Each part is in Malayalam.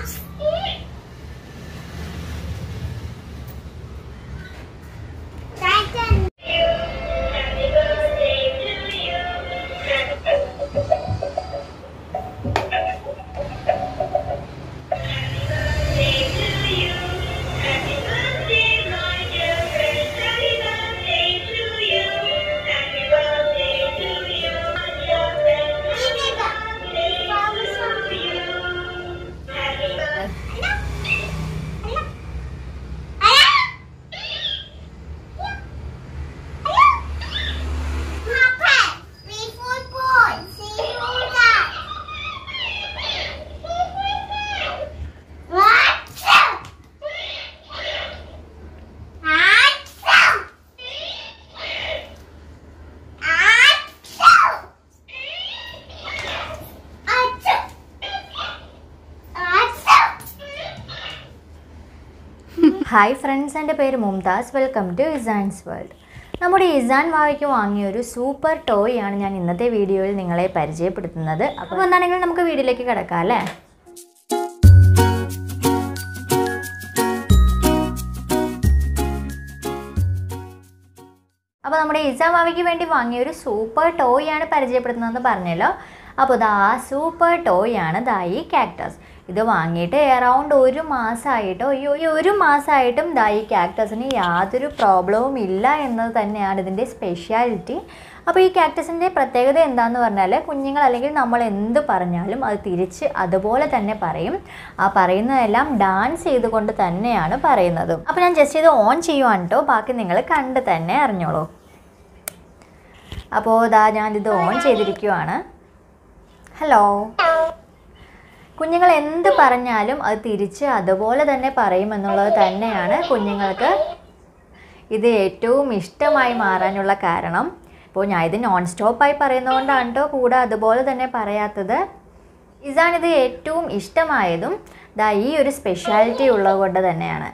ഹായ് ഫ്രണ്ട്സ് എൻ്റെ പേര് Mumtaz welcome to Izaan's world നമ്മുടെ ഇസാൻ വാവയ്ക്ക് വാങ്ങിയ ഒരു സൂപ്പർ ടോയ് ആണ് ഞാൻ ഇന്നത്തെ വീഡിയോയിൽ നിങ്ങളെ പരിചയപ്പെടുത്തുന്നത് അപ്പോൾ എന്താണെങ്കിലും നമുക്ക് വീഡിയോയിലേക്ക് കിടക്കാം അല്ലേ അപ്പോൾ നമ്മുടെ ഇസാൻ വാവയ്ക്ക് വേണ്ടി വാങ്ങിയ ഒരു സൂപ്പർ ടോയ് ആണ് പരിചയപ്പെടുത്തുന്നതെന്ന് പറഞ്ഞല്ലോ അപ്പോൾ ഇതാ സൂപ്പർ ടോയ് ആണ് ദാ ഈ കാക്ടസ് ഇത് വാങ്ങിയിട്ട് എറൗണ്ട് ഒരു മാസമായിട്ടോ ഈ ഈ ഒരു മാസമായിട്ടും ദാ ഈ കാക്ടസിന് യാതൊരു പ്രോബ്ലവും ഇല്ല എന്നത് തന്നെയാണ് ഇതിൻ്റെ സ്പെഷ്യാലിറ്റി അപ്പോൾ ഈ കാക്ടസിൻ്റെ പ്രത്യേകത എന്താണെന്ന് പറഞ്ഞാൽ കുഞ്ഞുങ്ങൾ അല്ലെങ്കിൽ നമ്മൾ എന്ത് പറഞ്ഞാലും അത് തിരിച്ച് അതുപോലെ തന്നെ പറയും ആ പറയുന്നതെല്ലാം ഡാൻസ് ചെയ്തുകൊണ്ട് തന്നെയാണ് പറയുന്നത് അപ്പോൾ ഞാൻ ജസ്റ്റ് ഇത് ഓൺ ചെയ്യുവാണ് കേട്ടോ ബാക്കി നിങ്ങൾ കണ്ട് തന്നെ അറിഞ്ഞോളൂ അപ്പോൾ ഇതാ ഞാനിത് ഓൺ ചെയ്തിരിക്കുവാണ് ഹലോ കുഞ്ഞുങ്ങൾ എന്ത് പറഞ്ഞാലും അത് തിരിച്ച് അതുപോലെ തന്നെ പറയുമെന്നുള്ളത് തന്നെയാണ് കുഞ്ഞുങ്ങൾക്ക് ഇത് ഏറ്റവും ഇഷ്ടമായി മാറാനുള്ള കാരണം ഇപ്പോൾ ഞാൻ ഇത് നോൺ സ്റ്റോപ്പായി പറയുന്നതുകൊണ്ടാണ് കേട്ടോ കൂടെ അതുപോലെ തന്നെ പറയാത്തത് ഇതാണിത് ഏറ്റവും ഇഷ്ടമായതും ദാ ഈ ഒരു സ്പെഷ്യാലിറ്റി ഉള്ളത് കൊണ്ട് തന്നെയാണ്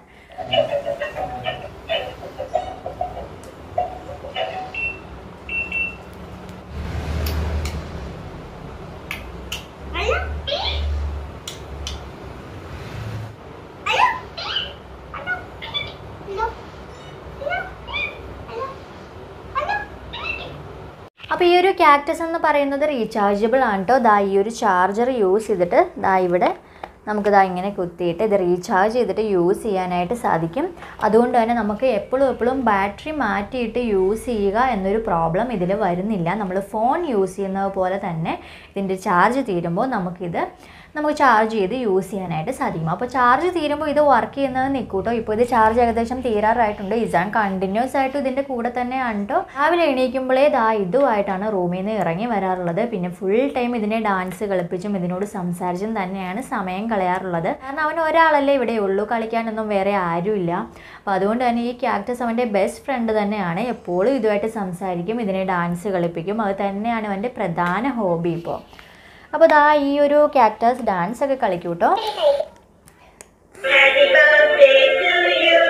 അപ്പോൾ ഈ ഒരു ക്യാക്ടസ് എന്ന് പറയുന്നത് റീചാർജബിൾ ആണ് കേട്ടോ ദാ ഈ ഒരു ചാർജർ യൂസ് ചെയ്തിട്ട് ദാ ഇവിടെ നമുക്ക് ദാ ഇങ്ങനെ കുത്തിയിട്ട് ഇത് റീചാർജ് ചെയ്തിട്ട് യൂസ് ചെയ്യാനായിട്ട് സാധിക്കും അതുകൊണ്ട് തന്നെ നമുക്ക് എപ്പോഴും എപ്പോഴും ബാറ്ററി മാറ്റിയിട്ട് യൂസ് ചെയ്യുക എന്നൊരു പ്രോബ്ലം ഇതിൽ വരുന്നില്ല നമ്മൾ ഫോൺ യൂസ് ചെയ്യുന്നത് പോലെ തന്നെ ഇതിൻ്റെ ചാർജ് തീരുമ്പോൾ നമുക്കിത് നമുക്ക് ചാർജ് ചെയ്ത് യൂസ് ചെയ്യാനായിട്ട് സാധിക്കും അപ്പോൾ ചാർജ് തീരുമ്പോൾ ഇത് വർക്ക് ചെയ്യുന്നത് നിൽക്കൂട്ടോ ഇപ്പോൾ ഇത് ചാർജ് ഏകദേശം തീരാറായിട്ടുണ്ട് ഇസാൻ കണ്ടിന്യൂസ് ആയിട്ട് ഇതിൻ്റെ കൂടെ തന്നെയാണ് കേട്ടോ രാവിലെ എണീക്കുമ്പോഴേ ദാ ഇതുമായിട്ടാണ് റൂമിൽ നിന്ന് ഇറങ്ങി വരാറുള്ളത് പിന്നെ ഫുൾ ടൈം ഇതിനെ ഡാൻസ് കളിപ്പിച്ചും ഇതിനോട് സംസാരിച്ചും തന്നെയാണ് സമയം കളയാറുള്ളത് കാരണം അവൻ ഒരാളല്ലേ ഇവിടെ ഉള്ളൂ കളിക്കാനൊന്നും വേറെ ആരുമില്ല അപ്പോൾ അതുകൊണ്ട് തന്നെ ഈ ക്യാക്ടസ് അവൻ്റെ ബെസ്റ്റ് ഫ്രണ്ട് തന്നെയാണ് എപ്പോഴും ഇതുമായിട്ട് സംസാരിക്കും ഇതിനെ ഡാൻസ് കളിപ്പിക്കും അത് തന്നെയാണ് അവൻ്റെ പ്രധാന ഹോബി ഇപ്പോൾ അപ്പോൾ ദാ ഈ ഒരു ക്യാക്ടസ് ഡാൻസ് ഒക്കെ കളിക്കും കേട്ടോ Happy birthday to you.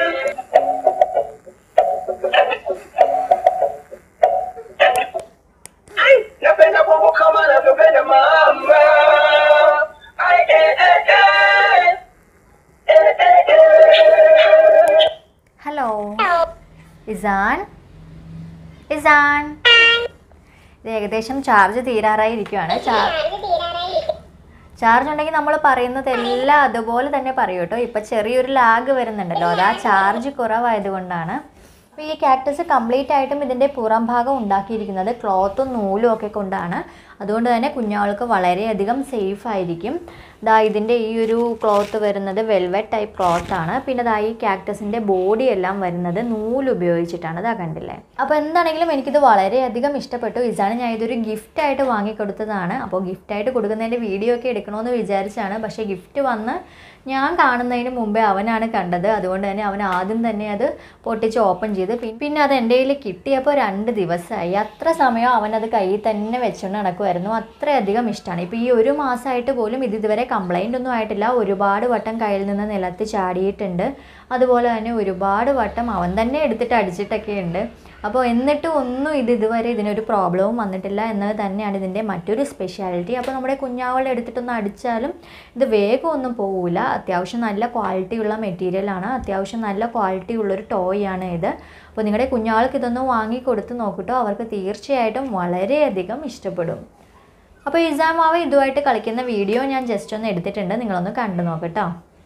Ay, napenda bobo kama navyopenda mama. Ay, eh, eh, eh. Eh, eh, eh. Hello Izaan Izaan ഇത് ഏകദേശം ചാർജ് തീരാറായി ഇരിക്കുവാണ് ചാർ ചാർജ് ഉണ്ടെങ്കിൽ നമ്മൾ പറയുന്നത് എല്ലാം അതുപോലെ തന്നെ പറയും കേട്ടോ ഇപ്പം ചെറിയൊരു ലാഗ് വരുന്നുണ്ടല്ലോ അത് ആ ചാർജ് കുറവായതുകൊണ്ടാണ് അപ്പോൾ ഈ കാക്ടസ് കംപ്ലീറ്റ് ആയിട്ടും ഇതിൻ്റെ പുറം ഭാഗം ഉണ്ടാക്കിയിരിക്കുന്നത് ക്ലോത്തും നൂലും ഒക്കെ കൊണ്ടാണ് അതുകൊണ്ട് തന്നെ കുഞ്ഞുങ്ങൾക്ക് വളരെയധികം സേഫ് ആയിരിക്കും ദാ ഇതിൻ്റെ ഈ ഒരു ക്ലോത്ത് വരുന്നത് വെൽവെറ്റ് ടൈപ്പ് ക്ലോത്ത് ആണ് പിന്നെ ദാ ഈ കാക്ടസിൻ്റെ ബോഡി എല്ലാം വരുന്നത് നൂല് ഉപയോഗിച്ചിട്ടാണ് ഇതാ കണ്ടില്ലേ അപ്പോൾ എന്താണെങ്കിലും എനിക്കിത് വളരെയധികം ഇഷ്ടപ്പെട്ടു ഇതാണ് ഞാൻ ഇതൊരു ഗിഫ്റ്റായിട്ട് വാങ്ങിക്കൊടുത്തതാണ് അപ്പോൾ ഗിഫ്റ്റായിട്ട് കൊടുക്കുന്നതിൻ്റെ വീഡിയോ ഒക്കെ എടുക്കണമെന്ന് വിചാരിച്ചാണ് പക്ഷേ ഗിഫ്റ്റ് വന്ന് ഞാൻ കാണുന്നതിന് മുമ്പേ അവനാണ് കണ്ടത് അതുകൊണ്ട് തന്നെ അവൻ ആദ്യം തന്നെ അത് പൊട്ടിച്ച് ഓപ്പൺ ചെയ്ത് പി- പിന്നെ അത് എൻ്റെ കയ്യിൽ കിട്ടിയപ്പോൾ രണ്ട് ദിവസമായി അത്ര സമയം അവൻ അത് കയ്യിൽ തന്നെ വെച്ചുകൊണ്ട് നടക്കുമായിരുന്നു അത്രയധികം ഇഷ്ടമാണ് ഇപ്പോൾ ഈ ഒരു മാസമായിട്ട് പോലും ഇത് ഇതുവരെ കംപ്ലൈൻ്റ് ഒന്നും ആയിട്ടില്ല ഒരുപാട് വട്ടം കയ്യിൽ നിന്ന് നിലത്ത് ചാടിയിട്ടുണ്ട് അതുപോലെ തന്നെ ഒരുപാട് വട്ടം അവൻ തന്നെ എടുത്തിട്ട് അടിച്ചിട്ടൊക്കെ ഉണ്ട് അപ്പോൾ എന്നിട്ടും ഒന്നും ഇത് ഇതുവരെ ഇതിനൊരു പ്രോബ്ലവും വന്നിട്ടില്ല എന്നത് തന്നെയാണ് ഇതിൻ്റെ മറ്റൊരു സ്പെഷ്യാലിറ്റി അപ്പോൾ നമ്മുടെ കുഞ്ഞാവളെ എടുത്തിട്ടൊന്ന് അടിച്ചാലും ഇത് വേഗം ഒന്നും പോവില്ല അത്യാവശ്യം നല്ല ക്വാളിറ്റിയുള്ള മെറ്റീരിയലാണ് അത്യാവശ്യം നല്ല ക്വാളിറ്റി ഉള്ളൊരു ടോയ് ആണ് ഇത് അപ്പോൾ നിങ്ങളുടെ കുഞ്ഞാൾക്ക് ഇതൊന്ന് വാങ്ങി കൊടുത്ത് നോക്കട്ടോ അവർക്ക് തീർച്ചയായിട്ടും വളരെയധികം ഇഷ്ടപ്പെടും അപ്പോൾ ഇസാമാവ് ഇതുമായിട്ട് കളിക്കുന്ന വീഡിയോ ഞാൻ ജസ്റ്റ് ഒന്ന് എടുത്തിട്ടുണ്ട് നിങ്ങളൊന്ന് കണ്ടു നോക്കട്ടോ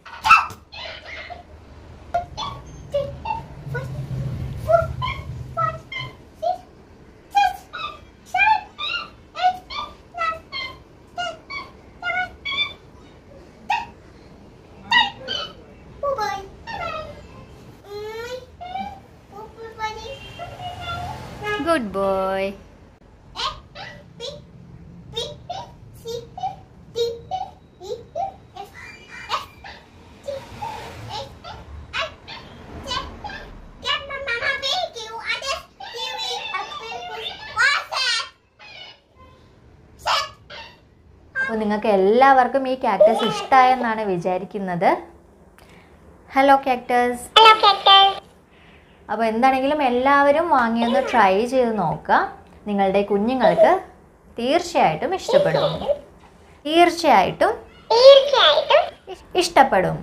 ഗുഡ് ബോയ് അപ്പോൾ നിങ്ങൾക്ക് എല്ലാവർക്കും ഈ ക്യാക്ടസ് ഇഷ്ടമായെന്നാണ് വിചാരിക്കുന്നത് ഹലോ ക്യാക്ടസ് അപ്പോൾ എന്താണെങ്കിലും എല്ലാവരും വാങ്ങിയൊന്ന് ട്രൈ ചെയ്ത് നോക്കുക നിങ്ങളുടെ കുഞ്ഞുങ്ങൾക്ക് തീർച്ചയായിട്ടും ഇഷ്ടപ്പെടും തീർച്ചയായിട്ടും ഇഷ്- ഇഷ്ടപ്പെടും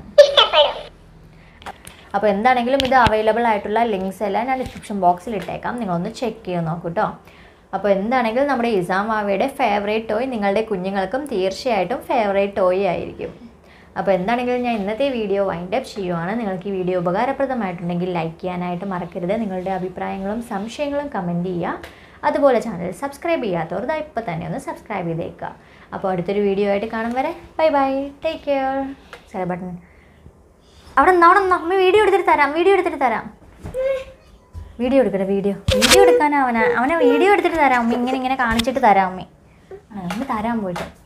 അപ്പോൾ എന്താണെങ്കിലും ഇത് അവൈലബിൾ ആയിട്ടുള്ള ലിങ്ക്സ് എല്ലാം ഞാൻ ഡിസ്ക്രിപ്ഷൻ ബോക്സിൽ ഇട്ടേക്കാം നിങ്ങളൊന്ന് ചെക്ക് ചെയ്ത് നോക്കൂ കേട്ടോ അപ്പോൾ എന്താണെങ്കിലും നമ്മുടെ ഇസാമാവയുടെ ഫേവറേറ്റ് ടോയ് നിങ്ങളുടെ കുഞ്ഞുങ്ങൾക്കും തീർച്ചയായിട്ടും ഫേവറേറ്റ് ടോയ് ആയിരിക്കും അപ്പോൾ എന്താണെങ്കിലും ഞാൻ ഇന്നത്തെ വീഡിയോ വൈൻഡ് അപ്പ് ചെയ്യുവാണ് നിങ്ങൾക്ക് ഈ വീഡിയോ ഉപകാരപ്രദമായിട്ടുണ്ടെങ്കിൽ ലൈക്ക് ചെയ്യാനായിട്ട് മറക്കരുത് നിങ്ങളുടെ അഭിപ്രായങ്ങളും സംശയങ്ങളും കമൻറ്റ് ചെയ്യുക അതുപോലെ ചാനൽ സബ്സ്ക്രൈബ് ചെയ്യാത്തവർ ദാ ഇപ്പോൾ തന്നെ ഒന്ന് സബ്സ്ക്രൈബ് ചെയ്തേക്കുക അപ്പോൾ അടുത്തൊരു വീഡിയോ ആയിട്ട് കാണും വരെ ബൈ ബൈ ടേക്ക് കെയർ സെല ബട്ടൺ അവിടെ നിന്ന് അവിടെ നിന്ന് അമ്മ വീഡിയോ എടുത്തിട്ട് തരാം വീഡിയോ എടുത്തിട്ട് തരാം വീഡിയോ എടുക്കട്ടെ വീഡിയോ വീഡിയോ എടുക്കാനാ അവനെ അവനെ വീഡിയോ എടുത്തിട്ട് തരാം അമ്മ ഇങ്ങനെ ഇങ്ങനെ കാണിച്ചിട്ട് തരാം അമ്മ ആ, അമ്മ തരാൻ പോയിട്ട്